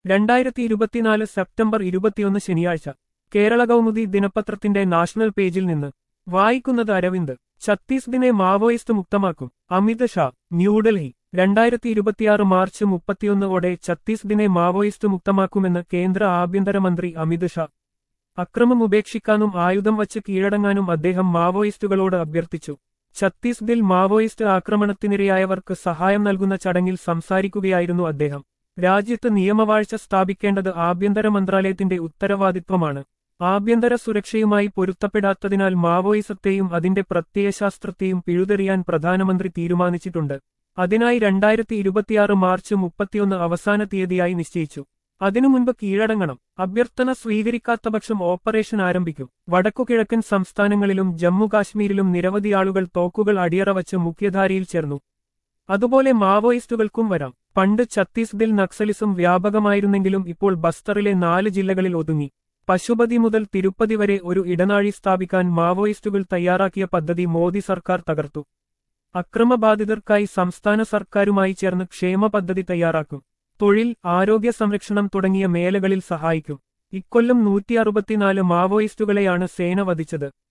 രണ്ടായിരത്തി ഇരുപത്തിനാല് സെപ്റ്റംബർ ഇരുപത്തിയൊന്ന് ശനിയാഴ്ച കേരള കൗമുദി ദിനപത്രത്തിന്റെ നാഷണൽ പേജിൽ നിന്ന് വായിക്കുന്നത് അരവിന്ദ് ഛത്തീസ്ഗഡിനെ മാവോയിസ്റ്റ് മുക്തമാക്കും അമിത് ഷാ ന്യൂഡൽഹി രണ്ടായിരത്തി ഇരുപത്തിയാറ് മാർച്ച് മുപ്പത്തിയൊന്നോടെ ഛത്തീസ്ഗഡിനെ മാവോയിസ്റ്റ് മുക്തമാക്കുമെന്ന് കേന്ദ്ര ആഭ്യന്തരമന്ത്രി അമിത് ഷാ അക്രമം ഉപേക്ഷിക്കാനും ആയുധം വച്ച് കീഴടങ്ങാനും അദ്ദേഹം മാവോയിസ്റ്റുകളോട് അഭ്യർത്ഥിച്ചു ഛത്തീസ്ഗഡിൽ മാവോയിസ്റ്റ് ആക്രമണത്തിനിരയായവർക്ക് സഹായം നൽകുന്ന ചടങ്ങിൽ സംസാരിക്കുകയായിരുന്നു അദ്ദേഹം രാജ്യത്ത് നിയമവാഴ്ച സ്ഥാപിക്കേണ്ടത് ആഭ്യന്തര മന്ത്രാലയത്തിന്റെ ഉത്തരവാദിത്വമാണ് ആഭ്യന്തര സുരക്ഷയുമായി പൊരുത്തപ്പെടാത്തതിനാൽ മാവോയിസത്തെയും അതിന്റെ പ്രത്യയശാസ്ത്രത്തെയും പിഴുതെറിയാൻ പ്രധാനമന്ത്രി തീരുമാനിച്ചിട്ടുണ്ട് അതിനായി രണ്ടായിരത്തി ഇരുപത്തിയാറ് മാർച്ച് മുപ്പത്തിയൊന്ന് അവസാന തീയതിയായി നിശ്ചയിച്ചു അതിനു മുൻപ് കീഴടങ്ങണം അഭ്യർത്ഥന സ്വീകരിക്കാത്ത പക്ഷം ഓപ്പറേഷൻ ആരംഭിക്കും വടക്കുകിഴക്കൻ സംസ്ഥാനങ്ങളിലും ജമ്മു കാശ്മീരിലും നിരവധി ആളുകൾ തോക്കുകൾ അടിയറ വച്ച് മുഖ്യധാരയിൽ ചേർന്നു അതുപോലെ മാവോയിസ്റ്റുകൾക്കും വരാം പണ്ട് ഛത്തീസ്ഗഡിൽ നക്സലിസം വ്യാപകമായിരുന്നെങ്കിലും ഇപ്പോൾ ബസ്തറിലെ നാല് ജില്ലകളിൽ ഒതുങ്ങി പശുപതി മുതൽ തിരുപ്പതി വരെ ഒരു ഇടനാഴി സ്ഥാപിക്കാൻ മാവോയിസ്റ്റുകൾ തയ്യാറാക്കിയ പദ്ധതി മോദി സർക്കാർ തകർത്തു അക്രമബാധിതർക്കായി സംസ്ഥാന സർക്കാരുമായി ചേർന്ന് ക്ഷേമ പദ്ധതി തയ്യാറാക്കും തൊഴിൽ ആരോഗ്യ സംരക്ഷണം തുടങ്ങിയ മേഖലകളിൽ സഹായിക്കും ഇക്കൊല്ലം നൂറ്റി അറുപത്തിനാല് മാവോയിസ്റ്റുകളെയാണ് സേന വധിച്ചത്